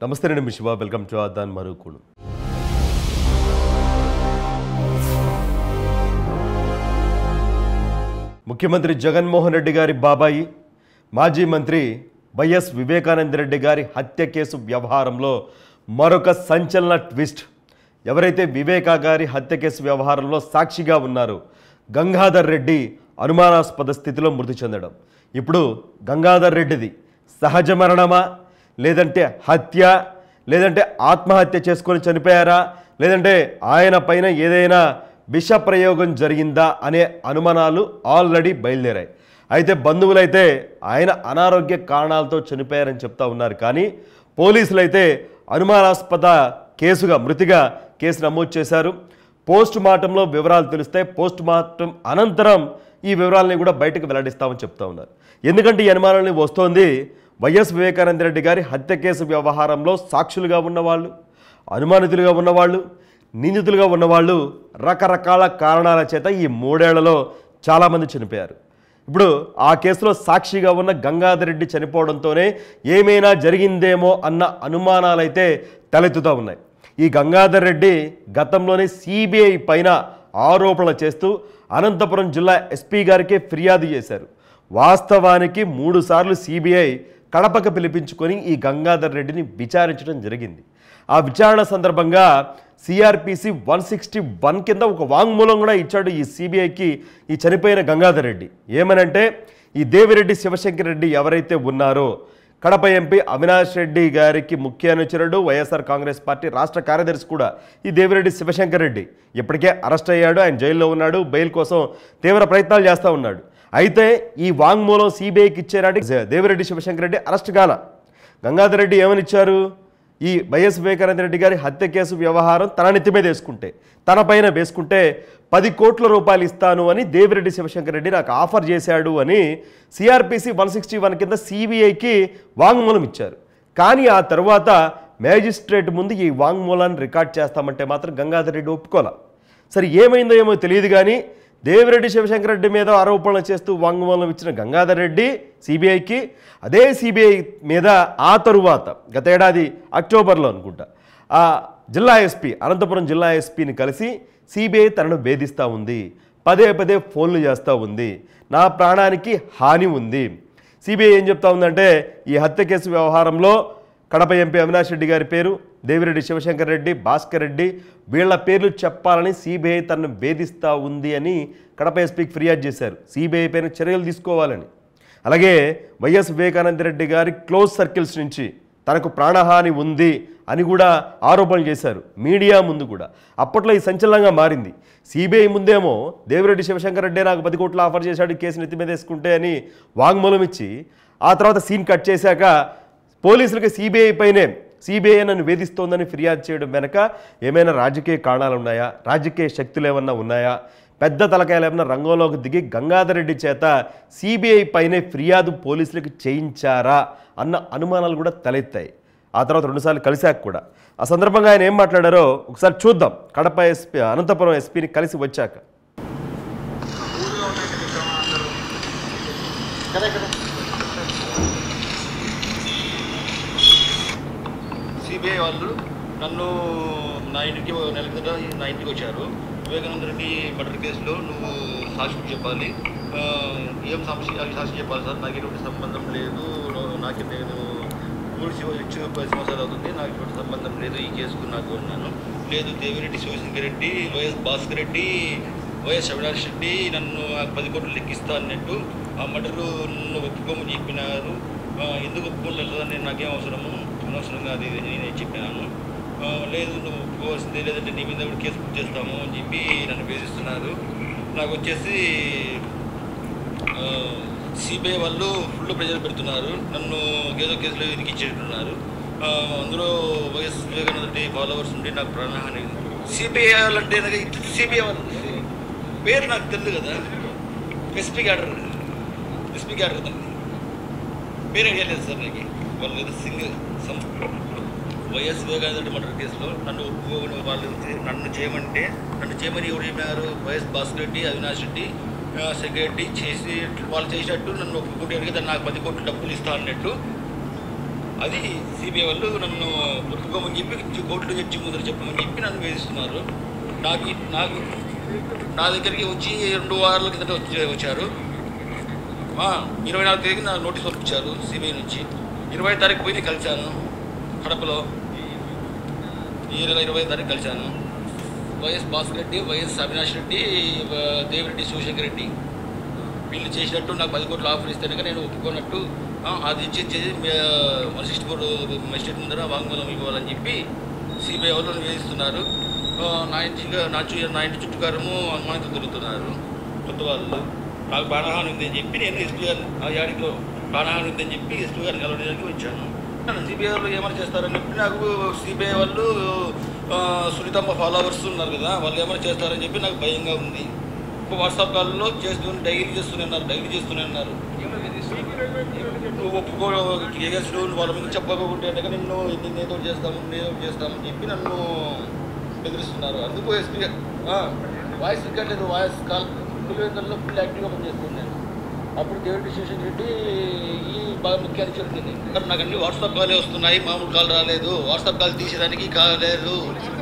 నమస్తే నేను మీ శివ వెల్కమ్ టు అదాన్ మరుకుడు ముఖ్యమంత్రి జగన్మోహన్ రెడ్డి గారి బాబాయి మాజీ మంత్రి వైఎస్ వివేకానంద రెడ్డి గారి హత్య కేసు వ్యవహారంలో మరొక సంచలన ట్విస్ట్ ఎవరైతే వివేకా గారి హత్య కేసు వ్యవహారంలో సాక్షిగా ఉన్నారో గంగాధర్ రెడ్డి అనుమానాస్పద స్థితిలో మృతి చెందడం ఇప్పుడు గంగాధర్ రెడ్డిది సహజ మరణమా లేదంటే హత్య లేదంటే ఆత్మహత్య చేసుకొని చనిపోయారా లేదంటే ఆయన పైన ఏదైనా విష ప్రయోగం జరిగిందా అనే అనుమానాలు ఆల్రెడీ బయలుదేరాయి అయితే బంధువులైతే ఆయన అనారోగ్య కారణాలతో చనిపోయారని చెప్తా ఉన్నారు కానీ పోలీసులు అయితే అనుమానాస్పద కేసుగా మృతిగా కేసు నమోదు చేశారు పోస్ట్ మార్టంలో వివరాలు తెలుస్తాయి పోస్ట్ మార్టం అనంతరం ఈ వివరాలని కూడా బయటకు వెల్లడిస్తామని చెప్తా ఉన్నారు ఎందుకంటే ఈ అనుమానాలని వస్తోంది వైఎస్ వివేకానంద రెడ్డి గారి హత్య కేసు వ్యవహారంలో సాక్షులుగా ఉన్నవాళ్ళు అనుమానితులుగా ఉన్నవాళ్ళు నిందితులుగా ఉన్నవాళ్ళు రకరకాల కారణాల చేత ఈ మూడేళ్లలో చాలామంది చనిపోయారు ఇప్పుడు ఆ కేసులో సాక్షిగా ఉన్న గంగాధర్ రెడ్డి చనిపోవడంతోనే ఏమైనా జరిగిందేమో అన్న అనుమానాలైతే తలెత్తుతూ ఉన్నాయి ఈ గంగాధర్ రెడ్డి గతంలోనే సిబిఐ పైన ఆరోపణలు చేస్తూ అనంతపురం జిల్లా ఎస్పీ గారికే ఫిర్యాదు చేశారు వాస్తవానికి మూడుసార్లు సిబిఐ కడపకు పిలిపించుకొని ఈ గంగాధర్ రెడ్డిని విచారించడం జరిగింది ఆ విచారణ సందర్భంగా సిఆర్పిసి వన్ సిక్స్టీ వన్ కింద ఒక వాంగ్మూలం కూడా ఇచ్చాడు ఈ సిబిఐకి ఈ చనిపోయిన గంగాధర్ రెడ్డి ఏమనంటే ఈ దేవిరెడ్డి శివశంకర్ రెడ్డి ఎవరైతే ఉన్నారో కడప ఎంపీ అవినాష్ రెడ్డి గారికి ముఖ్య అనుచరుడు వైఎస్ఆర్ కాంగ్రెస్ పార్టీ రాష్ట్ర కార్యదర్శి కూడా ఈ దేవిరెడ్డి శివశంకర్ రెడ్డి ఇప్పటికే అరెస్ట్ అయ్యాడు ఆయన జైల్లో ఉన్నాడు బెయిల్ కోసం తీవ్ర ప్రయత్నాలు చేస్తూ ఉన్నాడు అయితే ఈ వాంగ్మూలం సిబిఐకి ఇచ్చేనాటి దేవిరెడ్డి శివశంకర్ రెడ్డి అరెస్ట్ కాల గంగాధర్ రెడ్డి ఏమని ఇచ్చారు ఈ వైఎస్ వివేకానంద రెడ్డి గారి హత్య కేసు వ్యవహారం తన నెత్తి మీద వేసుకుంటే తన పైన వేసుకుంటే పది కోట్ల రూపాయలు ఇస్తాను అని దేవిరెడ్డి శివశంకర్ రెడ్డి నాకు ఆఫర్ చేశాడు అని సిఆర్పిసి వన్ సిక్స్టీ వన్ కింద సిబిఐకి వాంగ్మూలం ఇచ్చారు కానీ ఆ తర్వాత మ్యాజిస్ట్రేట్ ముందు ఈ వాంగ్మూలాన్ని రికార్డ్ చేస్తామంటే మాత్రం గంగాధర్ రెడ్డి ఒప్పుకోలే సరే ఏమైందో ఏమో తెలియదు కానీ దేవిరెడ్డి శివశంకర్ రెడ్డి మీద ఆరోపణలు చేస్తూ వాంగ్మూలం ఇచ్చిన గంగాధర్ రెడ్డి సిబిఐకి అదే సిబిఐ మీద ఆ తరువాత గత ఏడాది అక్టోబర్లో అనుకుంటా ఆ జిల్లా ఎస్పీ అనంతపురం జిల్లా ఎస్పీని కలిసి సిబిఐ తనను వేధిస్తూ ఉంది పదే పదే ఫోన్లు చేస్తూ ఉంది నా ప్రాణానికి హాని ఉంది సిబిఐ ఏం చెప్తా ఉందంటే ఈ హత్య కేసు వ్యవహారంలో కడప ఎంపీ అవినాష్ రెడ్డి గారి పేరు దేవిరెడ్డి శివశంకర్ రెడ్డి భాస్కర్ రెడ్డి వీళ్ళ పేర్లు చెప్పాలని సిబిఐ తనను వేధిస్తూ ఉంది అని కడప ఎస్పీకి ఫిర్యాదు చేశారు సిబిఐ పైన చర్యలు తీసుకోవాలని అలాగే వైఎస్ వివేకానంద రెడ్డి గారి క్లోజ్ సర్కిల్స్ నుంచి తనకు ప్రాణహాని ఉంది అని కూడా ఆరోపణలు చేశారు మీడియా ముందు కూడా అప్పట్లో ఈ సంచలనంగా మారింది సిబిఐ ముందేమో దేవిరెడ్డి శివశంకర్ రెడ్డి నాకు పది కోట్లు ఆఫర్ చేశాడు కేసు నెత్తి మీద వేసుకుంటే అని వాంగ్మూలం ఇచ్చి ఆ తర్వాత సీన్ కట్ చేశాక పోలీసులకి సిబిఐ పైనే సిబిఐ నన్ను వేధిస్తోందని ఫిర్యాదు చేయడం వెనక ఏమైనా రాజకీయ కారణాలు ఉన్నాయా రాజకీయ శక్తులు ఏమన్నా ఉన్నాయా పెద్ద తలకాయలు ఏమన్నా రంగంలోకి దిగి గంగాధర్ రెడ్డి చేత సిబిఐ పైనే ఫిర్యాదు పోలీసులకు చేయించారా అన్న అనుమానాలు కూడా తలెత్తాయి ఆ తర్వాత రెండుసార్లు కలిశాక కూడా ఆ సందర్భంగా ఆయన ఏం మాట్లాడారో ఒకసారి చూద్దాం కడప ఎస్పీ అనంతపురం ఎస్పీని కలిసి వచ్చాక ఊళ్ళో ఉన్నాయి కదా అందరూ కదా కదా సిబిఐ వాళ్ళు నన్ను నా ఇంటికి ఓ నెల కిందట నా ఇంటికి వచ్చారు వివేకానంద రెడ్డి మర్డర్ కేసులో నువ్వు సాక్షి చెప్పాలి ఆ, ఏం సాక్షి అది సాక్షి చెప్పాలి సార్ నాకు ఎటువంటి సంబంధం లేదు నాకు నేను మూడు శివ ఇచ్చి పది సంవత్సరాలు అవుతుంది నాకు ఎటువంటి సంబంధం లేదు ఈ కేసుకు నాకు అన్నాను లేదు దేవిరెడ్డి శివశంకర్ రెడ్డి వైఎస్ భాస్కర్ రెడ్డి వైఎస్ అవినాష్ రెడ్డి నన్ను ఆ పది కోట్లు లెక్కిస్తా అన్నట్టు ఆ మటరు నన్ను ఒప్పుకోమని చెప్పినారు ఆ, ఎందుకు ఒప్పుకోలేదు నేను నాకేం అవసరము అనవసరంగా అది ఇది నేనే చెప్పినాను ఆ, లేదు నువ్వు ఒప్పుకోవాల్సిందే లేదంటే నీ మీద కూడా కేసు బుక్ చేస్తాము అని చెప్పి నన్ను వేధిస్తున్నారు నాకు వచ్చేసి సిబిఐ వాళ్ళు ఫుల్ ప్రెజర్ పెడుతున్నారు నన్ను ఏదో కేసులో ఇరికిచ్చేట్టున్నారు ఆ, అందులో వైఎస్ వివేకానంద రెడ్డి ఫాలోవర్స్ ఉండి నాకు ప్రాణహాని సిబిఐ వాళ్ళు అంటే సిబిఐ వాళ్ళు పేరు నాకు తెలియదు కదా ఎస్పీ క్యాడర్ ఎస్పీ క్యాడర్ కదా పేరు ఐడియా లేదు సార్ నాకు వాళ్ళు ఏదో సింగిల్ సమ్ వైఎస్ వివేకానంద రెడ్డి మర్డర్ కేసులో నన్ను ఒప్పుకోని వాళ్ళు నన్ను చేయమంటే నన్ను చేయమని ఎవరు చెప్పినారు వైఎస్ భాస్కర్ రెడ్డి అవినాష్ రెడ్డి ఆ, సెక్రటరీ చేసి వాళ్ళు చేసినట్టు నన్ను ఒప్పుకుంటే అడిగితే నాకు పది కోట్లు డబ్బులు ఇస్తా అన్నట్టు అది సిబిఐ వాళ్ళు నన్ను ఒప్పుకోమని చెప్పి కోర్టులో జడ్జి ముందర చెప్పమని చెప్పి నన్ను వేధిస్తున్నారు నాకు నాకు నా దగ్గరికి వచ్చి రెండు వారాల కిందట వచ్చి వచ్చారు ఆ, ఇరవై నాలుగు తేదీకి నాకు నోటీస్ పంపించారు సిబిఐ నుంచి ఇరవై తారీఖు పోయి కలిశాను కడపలో ఈ నెల ఇరవై తారీఖు కలిశాను వైఎస్ భాస్కర్ రెడ్డి వైఎస్ అవినాష్ రెడ్డి ఆ, దేవిరెడ్డి శివశంకర్ రెడ్డి వీళ్ళు చేసినట్టు నాకు పది కోట్లు ఆఫర్ ఇస్తే కనుక నేను ఒప్పుకున్నట్టు ఆ, అది ఇచ్చి వన్ సిక్స్టీ ఫోర్ మెజిస్ట్రేట్ ముందర వాంగ్మూలం ఇవ్వాలని చెప్పి సిబిఐ వాళ్ళు వేధిస్తున్నారు ఆ, నా ఇంటి నా చు- నా ఇంటి చుట్టుకారము అనుమానిత దొరుకుతున్నారు కొత్త వాళ్ళు నాకు ప్రాణహాని ఉందని చెప్పి నేను ఎస్పీ గారు ఆ యాడికి ప్రాణహాని ఉందని చెప్పి ఎస్పీ గారిని కలవడానికి వచ్చాను సిబిఐ వాళ్ళు ఏమైనా చేస్తారని చెప్పి నాకు సిబిఐ వాళ్ళు ఆ, సునీతమ్మ ఫాలోవర్స్ ఉన్నారు కదా వాళ్ళు ఏమైనా చేస్తారని చెప్పి నాకు భయంగా ఉంది ఒక వాట్సాప్ కాల్లో చేస్తూ డైలీ చేస్తూనే ఉన్నారు డైలీ చేస్తూనే ఉన్నారు నువ్వు ఒప్పుకో కేఎస్ నువ్వు వాళ్ళ మీద చెప్పకపోతే కనుక నిన్ను నిన్ను ఏదో ఒకటి చేస్తాము నేను ఏదో ఒకటి చేస్తామని చెప్పి నన్ను బెదిరిస్తున్నారు అందుకు ఎస్పీ వాయిస్ రికార్డ్ లేదు వాయిస్ కాల్ పులివెందుల్లో ఫుల్ యాక్టివ్గా పనిచేస్తున్నాను అప్పుడు దేవుడి శేషన్ రెడ్డి ఈ బాగా ముఖ్య అధికారి సార్ నాకు అన్ని వాట్సాప్ కాలే వస్తున్నాయి మామూలు కాల్ రాలేదు వాట్సాప్ కాల్ తీసేదానికి కాలేదు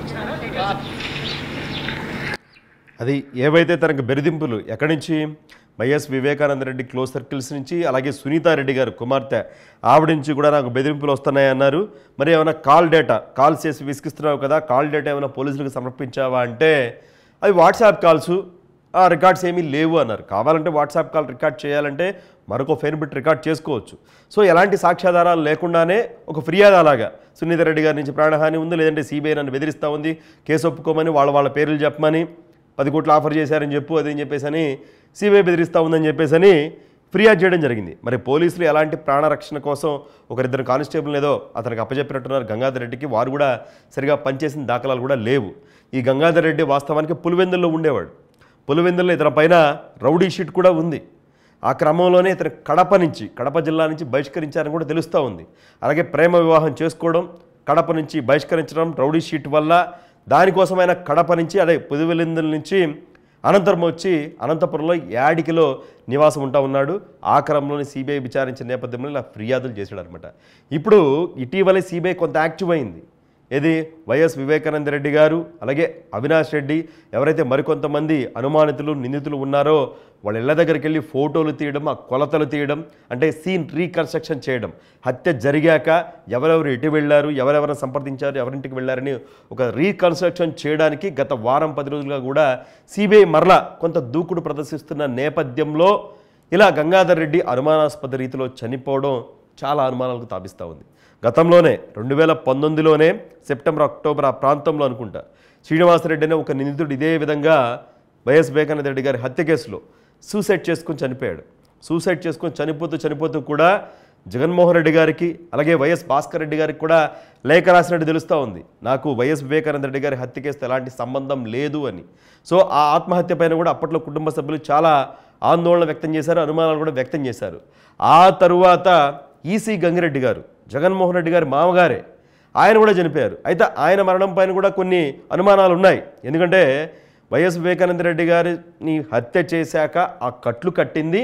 అది ఏవైతే తనకు బెదిరింపులు ఎక్కడి నుంచి వైఎస్ వివేకానంద రెడ్డి క్లోజ్ సర్కిల్స్ నుంచి అలాగే సునీతారెడ్డి గారు కుమార్తె ఆవిడ నుంచి కూడా నాకు బెదిరింపులు వస్తున్నాయన్నారు మరి ఏమైనా కాల్ డేటా కాల్ చేసి విసిగిస్తున్నావు కదా కాల్ డేటా ఏమైనా పోలీసులకు సమర్పించావా అంటే అవి వాట్సాప్ కాల్స్ ఆ రికార్డ్స్ ఏమీ లేవు అన్నారు కావాలంటే వాట్సాప్ కాల్ రికార్డ్ చేయాలంటే మరొక ఫైన్ బిట్ రికార్డ్ చేసుకోవచ్చు సో ఎలాంటి సాక్ష్యాధారాలు లేకుండానే ఒక ఫిర్యాదు అలాగా సునీత రెడ్డి గారి నుంచి ప్రాణహాని ఉంది లేదంటే సిబిఐ నన్ను బెదిరిస్తూ ఉంది కేసు ఒప్పుకోమని వాళ్ళ వాళ్ళ పేర్లు చెప్పమని పది కోట్లు ఆఫర్ చేశారని చెప్పు అది అని చెప్పేసి అని సిబిఐ బెదిరిస్తూ ఉందని చెప్పేసి అని ఫిర్యాదు చేయడం జరిగింది మరి పోలీసులు ఎలాంటి ప్రాణరక్షణ కోసం ఒకరిద్దరు కానిస్టేబుల్ ఏదో అతనికి అప్పచెప్పినట్టున్నారు గంగాధర్ రెడ్డికి వారు కూడా సరిగా పనిచేసిన దాఖలాలు కూడా లేవు ఈ గంగాధర్ రెడ్డి వాస్తవానికి పులివెందుల్లో ఉండేవాడు పులివెందుల్లో ఇతని పైన రౌడీ షీట్ కూడా ఉంది ఆ క్రమంలోనే ఇతను కడప నుంచి కడప జిల్లా నుంచి బహిష్కరించారని కూడా తెలుస్తూ ఉంది అలాగే ప్రేమ వివాహం చేసుకోవడం కడప నుంచి బహిష్కరించడం రౌడీ షీట్ వల్ల దానికోసమైన కడప నుంచి అదే పులివెందుల నుంచి అనంతరం వచ్చి అనంతపురంలో యాడికిలో నివాసం ఉంటా ఉన్నాడు ఆ క్రమంలోనే సిబిఐ విచారించిన నేపథ్యంలో ఇలా ఫిర్యాదులు చేశాడు అనమాట ఇప్పుడు ఇటీవలే సిబిఐ కొంత యాక్టివ్ అయింది ఏది వైఎస్ వివేకానంద రెడ్డి గారు అలాగే అవినాష్ రెడ్డి ఎవరైతే మరికొంతమంది అనుమానితులు నిందితులు ఉన్నారో వాళ్ళ ఇళ్ళ దగ్గరికి వెళ్ళి ఫోటోలు తీయడం ఆ కొలతలు తీయడం అంటే సీన్ రీకన్స్ట్రక్షన్ చేయడం హత్య జరిగాక ఎవరెవరు ఎటు వెళ్ళారు ఎవరెవరిని సంప్రదించారు ఎవరింటికి వెళ్ళారని ఒక రీకన్స్ట్రక్షన్ చేయడానికి గత వారం పది రోజులుగా కూడా సిబిఐ మరలా కొంత దూకుడు ప్రదర్శిస్తున్న నేపథ్యంలో ఇలా గంగాధర్ రెడ్డి అనుమానాస్పద రీతిలో చనిపోవడం చాలా అనుమానాలకు తాపిస్తూ ఉంది గతంలోనే రెండు వేల పంతొమ్మిదిలోనే సెప్టెంబర్ అక్టోబర్ ఆ ప్రాంతంలో అనుకుంటా శ్రీనివాసరెడ్డి అనే ఒక నిందితుడు ఇదే విధంగా వైఎస్ వివేకానంద రెడ్డి గారి హత్య కేసులో సూసైడ్ చేసుకుని చనిపోయాడు సూసైడ్ చేసుకొని చనిపోతూ చనిపోతూ కూడా జగన్మోహన్ రెడ్డి గారికి అలాగే వైఎస్ భాస్కర్ రెడ్డి గారికి కూడా లేఖ రాసినట్టు తెలుస్తూ ఉంది నాకు వైఎస్ వివేకానంద రెడ్డి గారి హత్య కేసుతో ఎలాంటి సంబంధం లేదు అని సో ఆ ఆత్మహత్య పైన కూడా అప్పట్లో కుటుంబ సభ్యులు చాలా ఆందోళన వ్యక్తం చేశారు అనుమానాలు కూడా వ్యక్తం చేశారు ఆ తరువాత ఈసీ గంగిరెడ్డి గారు జగన్మోహన్ రెడ్డి గారి మామగారే ఆయన కూడా చనిపోయారు అయితే ఆయన మరణం పైన కూడా కొన్ని అనుమానాలు ఉన్నాయి ఎందుకంటే వైఎస్ వివేకానంద రెడ్డి గారిని హత్య చేశాక ఆ కట్లు కట్టింది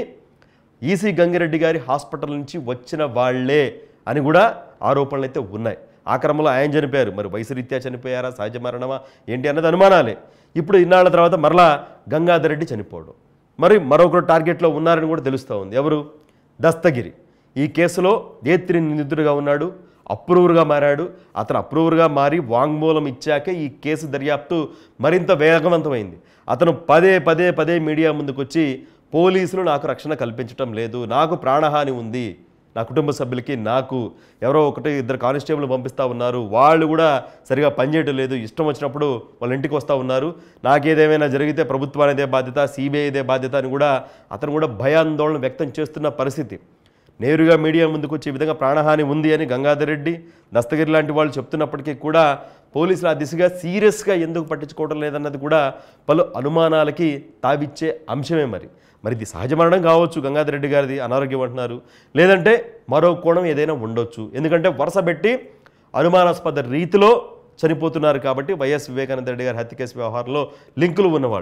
ఈసీ గంగిరెడ్డి గారి హాస్పిటల్ నుంచి వచ్చిన వాళ్ళే అని కూడా ఆరోపణలు అయితే ఉన్నాయి ఆ క్రమంలో ఆయన చనిపోయారు మరి వయసు రీత్యా చనిపోయారా సహజ మరణమా ఏంటి అన్నది అనుమానాలే ఇప్పుడు ఇన్నాళ్ళ తర్వాత మరలా గంగాధర్ రెడ్డి చనిపోవడం మరి మరొకరు టార్గెట్లో ఉన్నారని కూడా తెలుస్తూ ఉంది ఎవరు దస్తగిరి ఈ కేసులో ఏత్రి నిందితుడిగా ఉన్నాడు అప్రూవర్గా మారాడు అతను అప్రూవర్గా మారి వాంగ్మూలం ఇచ్చాకే ఈ కేసు దర్యాప్తు మరింత వేగవంతమైంది అతను పదే పదే పదే మీడియా ముందుకొచ్చి పోలీసులు నాకు రక్షణ కల్పించటం లేదు నాకు ప్రాణహాని ఉంది నా కుటుంబ సభ్యులకి నాకు ఎవరో ఒకటి ఇద్దరు కానిస్టేబుల్ పంపిస్తూ ఉన్నారు వాళ్ళు కూడా సరిగా పనిచేయటం లేదు ఇష్టం వచ్చినప్పుడు వాళ్ళ ఇంటికి వస్తూ ఉన్నారు నాకేదేమైనా జరిగితే ప్రభుత్వానిదే బాధ్యత సిబిఐదే బాధ్యత అని కూడా అతను కూడా భయాందోళన వ్యక్తం చేస్తున్న పరిస్థితి నేరుగా మీడియా ముందుకు వచ్చి ఈ విధంగా ప్రాణహాని ఉంది అని గంగాధర్ రెడ్డి దస్తగిరి లాంటి వాళ్ళు చెప్తున్నప్పటికీ కూడా పోలీసులు ఆ దిశగా సీరియస్గా ఎందుకు పట్టించుకోవడం లేదన్నది కూడా పలు అనుమానాలకి తావిచ్చే అంశమే మరి మరి ఇది సహజ మరణం కావచ్చు గంగాధర్ రెడ్డి గారిది అనారోగ్యం అంటున్నారు లేదంటే మరో కోణం ఏదైనా ఉండొచ్చు ఎందుకంటే వరుస పెట్టి అనుమానాస్పద రీతిలో చనిపోతున్నారు కాబట్టి వైఎస్ వివేకానంద రెడ్డి గారి హత్య కేసు వ్యవహారంలో లింకులు ఉన్నవాళ్ళు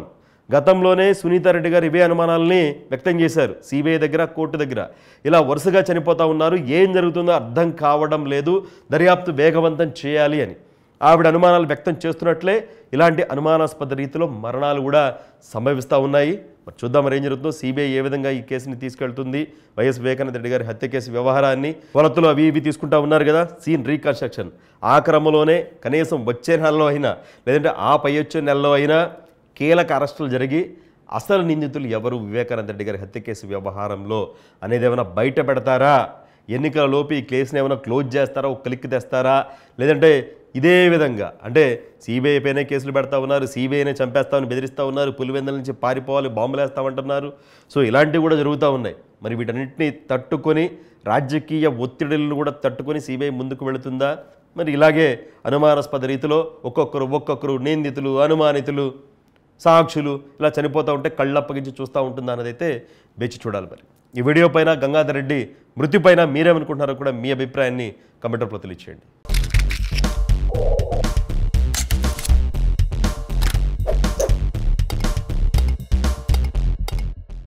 గతంలోనే సునీతారెడ్డి గారు ఇవే అనుమానాలని వ్యక్తం చేశారు సిబిఐ దగ్గర కోర్టు దగ్గర ఇలా వరుసగా చనిపోతా ఉన్నారు ఏం జరుగుతుందో అర్థం కావడం లేదు దర్యాప్తు వేగవంతం చేయాలి అని ఆవిడ అనుమానాలు వ్యక్తం చేస్తున్నట్లే ఇలాంటి అనుమానాస్పద రీతిలో మరణాలు కూడా సంభవిస్తూ ఉన్నాయి మరి చూద్దాం మరి ఏం జరుగుతుందో సిబిఐ ఏ విధంగా ఈ కేసుని తీసుకెళ్తుంది వైఎస్ వివేకానంద రెడ్డి గారి హత్య కేసు వ్యవహారాన్ని కొలతలు అవి ఇవి తీసుకుంటా ఉన్నారు కదా సీన్ రీకన్స్ట్రక్షన్ ఆ క్రమంలోనే కనీసం వచ్చే నెలలో అయినా లేదంటే ఆ పై వచ్చే నెలలో అయినా కీలక అరెస్టులు జరిగి అసలు నిందితులు ఎవరు వివేకానంద రెడ్డి గారి హత్య కేసు వ్యవహారంలో అనేది ఏమైనా బయట పెడతారా ఎన్నికల లోపు ఈ కేసుని ఏమైనా క్లోజ్ చేస్తారా ఒక క్లిక్ తెస్తారా లేదంటే ఇదే విధంగా అంటే సిబిఐ పైనే కేసులు పెడతా ఉన్నారు సిబిఐనే చంపేస్తామని బెదిరిస్తూ ఉన్నారు పులివెందుల నుంచి పారిపోవాలి బాంబులు వేస్తామంటున్నారు సో ఇలాంటివి కూడా జరుగుతూ ఉన్నాయి మరి వీటన్నిటిని తట్టుకొని రాజకీయ ఒత్తిడులను కూడా తట్టుకొని సిబిఐ ముందుకు వెళుతుందా మరి ఇలాగే అనుమానాస్పద రీతిలో ఒక్కొక్కరు ఒక్కొక్కరు నిందితులు అనుమానితులు సాక్షులు ఇలా చనిపోతూ ఉంటే కళ్ళప్పగించి చూస్తూ ఉంటుందా అన్నది అయితే వేచి చూడాలి మరి ఈ వీడియో పైన గంగాధర్ రెడ్డి మృతి పైన మీరేమనుకుంటున్నారో కూడా మీ అభిప్రాయాన్ని కమెంటర్ తెలియచేయండి